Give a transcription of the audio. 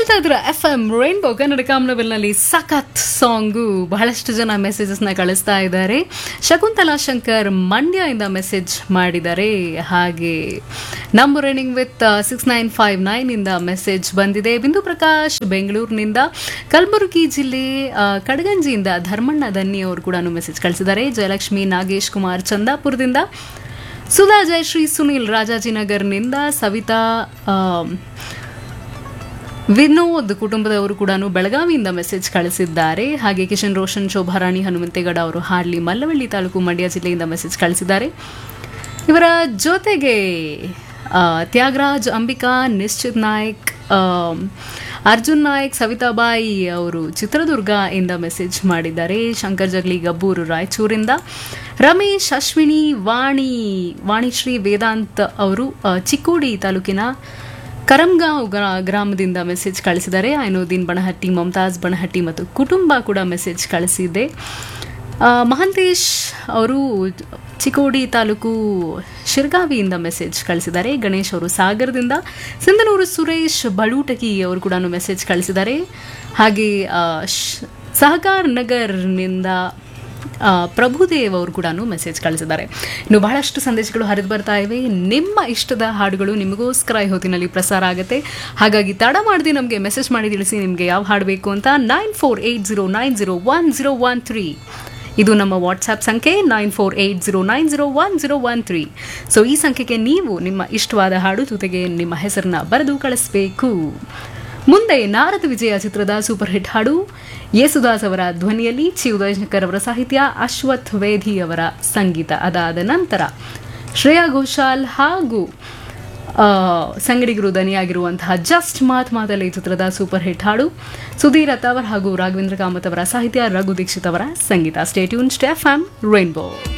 ಕೇಳ್ತಾ ಇದ್ರ F M rainbow Kannada ಕಾಮನವೆಲ್ನಲ್ಲಿ ಸಖತ್ ಸಾಂಗು ಬಹಳಷ್ಟು ಜನ ಮೆಸೇಜಸ್ನ ಕಳಿಸ್ತಾ ಇದ್ದಾರೆ ಶಕುಂತಲಾ ಶಂಕರ್ ಮಂಡ್ಯ ಇಂದ ಮೆಸೇಜ್ ಮಾಡಿದ್ದಾರೆ ಹಾಗೆ number running with six nine five nine ಇಂದ ಮೆಸೇಜ್ ಬಂದಿದೆ ಬಿಂದು ಪ್ರಕಾಶ್ ಬೆಂಗಳೂರಿನಿಂದ ಕಲಬುರಗಿ ಜಿಲ್ಲೆ ಆ, ಕಡಗಂಜಿಯಿಂದ ಧರ್ಮಣ್ಣ ದನ್ನಿ ಅವರು ಕೂಡ ಮೆಸೇಜ್ ಕಳಿಸಿದ್ದಾರೆ ಜಯಲಕ್ಷ್ಮಿ ನಾಗೇಶ್ ಕುಮಾರ್ ಚಂದಾಪುರದಿಂದ ಸುಧಾ ಜಯಶ್ರೀ ಸುನಿಲ್ ರಾಜಾಜಿನಗರ್ನಿಂದ ಸವಿತಾ ಆ, ವಿನೋದ್ ಕುಟುಂಬದವರು ಕೂಡ ಬೆಳಗಾವಿಯಿಂದ ಮೆಸೇಜ್ ಕಳಿಸಿದ್ದಾರೆ ಹಾಗೆ ಕಿಶನ್ ರೋಷನ್ ಶೋಭಾರಾಣಿ ಹನುಮಂತೇಗೌಡ ಅವರು ಹಾಡ್ಲಿ ಮಲ್ಲವಳ್ಳಿ ತಾಲೂಕು ಮಂಡ್ಯ ಜಿಲ್ಲೆಯಿಂದ ಮೆಸೇಜ್ ಕಳಿಸಿದ್ದಾರೆ ಇವರ ಜೊತೆಗೆ ಆ, ತ್ಯಾಗರಾಜ್ ಅಂಬಿಕಾ ನಿಶ್ಚಿತ್ ನಾಯ್ಕ್ ಆ, ಅರ್ಜುನ್ ನಾಯ್ಕ್ ಸವಿತಾಬಾಯಿ ಅವರು ಚಿತ್ರದುರ್ಗ ಇಂದ ಮೆಸೇಜ್ ಮಾಡಿದ್ದಾರೆ ಶಂಕರ್ ಜಗ್ಲಿ ಗಬ್ಬೂರು ರಾಯಚೂರಿಂದ ರಮೇಶ್ ಅಶ್ವಿನಿ ವಾಣಿ ವಾಣಿಶ್ರೀ ವೇದಾಂತ್ ಅವರು ಆ, ಚಿಕ್ಕೋಡಿ ತಾಲೂಕಿನ ಕರಂಗಾಂವ್ ಗ್ರಾ- ಗ್ರಾಮದಿಂದ ಮೆಸೇಜ್ ಕಳಿಸಿದ್ದಾರೆ ಐನೋದೀನ್ ಬಣಹಟ್ಟಿ ಮಮತಾಜ್ ಬಣಹಟ್ಟಿ ಮತ್ತು ಕುಟುಂಬ ಕೂಡ ಮೆಸೇಜ್ ಕಳಿಸಿದೆ ಆ, ಮಹಾಂತೇಶ್ ಅವರು ಚಿಕ್ಕೋಡಿ ತಾಲೂಕು ಶಿರ್ಗಾವಿಯಿಂದ ಮೆಸೇಜ್ ಕಳಿಸಿದ್ದಾರೆ ಗಣೇಶ್ ಅವರು ಸಾಗರದಿಂದ ಸಿಂಧನೂರು ಸುರೇಶ್ ಬಳೂಟಗಿ ಅವರು ಕೂಡ ಮೆಸೇಜ್ ಕಳಿಸಿದ್ದಾರೆ ಹಾಗೆ ಆ, ಶ್- ಸಹಕಾರ್ ನಗರ್ನಿಂದ ಆ, ಪ್ರಭುದೇವ್ ಅವರು ಕೂಡ ಮೆಸೇಜ್ ಕಳಿಸಿದ್ದಾರೆ ಇನ್ನು ಬಹಳಷ್ಟು ಸಂದೇಶಗಳು ಹರಿದು ಬರ್ತಾ ಇವೆ ನಿಮ್ಮ ಇಷ್ಟದ ಹಾಡುಗಳು ನಿಮಗೋಸ್ಕರ ಈ ಹೊತ್ತಿನಲ್ಲಿ ಪ್ರಸಾರ ಆಗುತ್ತೆ ಹಾಗಾಗಿ ತಡ ಮಾಡದೆ ನಮಗೆ ಮೆಸೇಜ್ ಮಾಡಿ ತಿಳಿಸಿ ನಿಮಗೆ ಯಾವ ಹಾಡು ಬೇಕು ಅಂತ nine four eight zero nine zero one zero one three ಇದು ನಮ್ಮ ವಾಟ್ಸ್ಆ್ಯಪ್ ಸಂಖ್ಯೆ nine four eight zero nine zero one zero one three so ಈ ಸಂಖ್ಯೆಗೆ ನೀವು ನಿಮ್ಮ ಇಷ್ಟವಾದ ಹಾಡು ಜೊತೆಗೆ ನಿಮ್ಮ ಹೆಸರನ್ನ ಬರೆದು ಕಳಿಸ್ಬೇಕು ಮುಂದೆ ನಾರದ ವಿಜಯ ಚಿತ್ರದ ಸೂಪರ್ ಹಿಟ್ ಹಾಡು ಯೇಸುದಾಸ್ ಅವರ ಧ್ವನಿಯಲ್ಲಿ ಚಿ ಉದಯಶಂಕರ್ ಅವರ ಸಾಹಿತ್ಯ ಅಶ್ವಥ್ ವೇಧಿ ಅವರ ಸಂಗೀತ ಅದಾದ ನಂತರ ಶ್ರೇಯಾ ಘೋಷಾಲ್ ಹಾಗೂ ಆ, ಸಂಗಡಿಗರು ದನಿಯಾಗಿರುವಂತಹ ಜಸ್ಟ್ ಮಾತ್ ಮಾತಲ್ಲಿ ಚಿತ್ರದ ಸೂಪರ್ ಹಿಟ್ ಹಾಡು ಸುಧೀರ್ ಅತ್ತಾವರ್ ಹಾಗೂ ರಾಘವೇಂದ್ರ ಕಾಮತ್ ಅವರ ಸಾಹಿತ್ಯ ರಘು ದೀಕ್ಷಿತ್ ಅವರ ಸಂಗೀತ ಸ್ಟೇಟ್ಯೂನ್ ಸ್ಟೆಫ್ ಆಮ್ ರೈನ್ಬೋ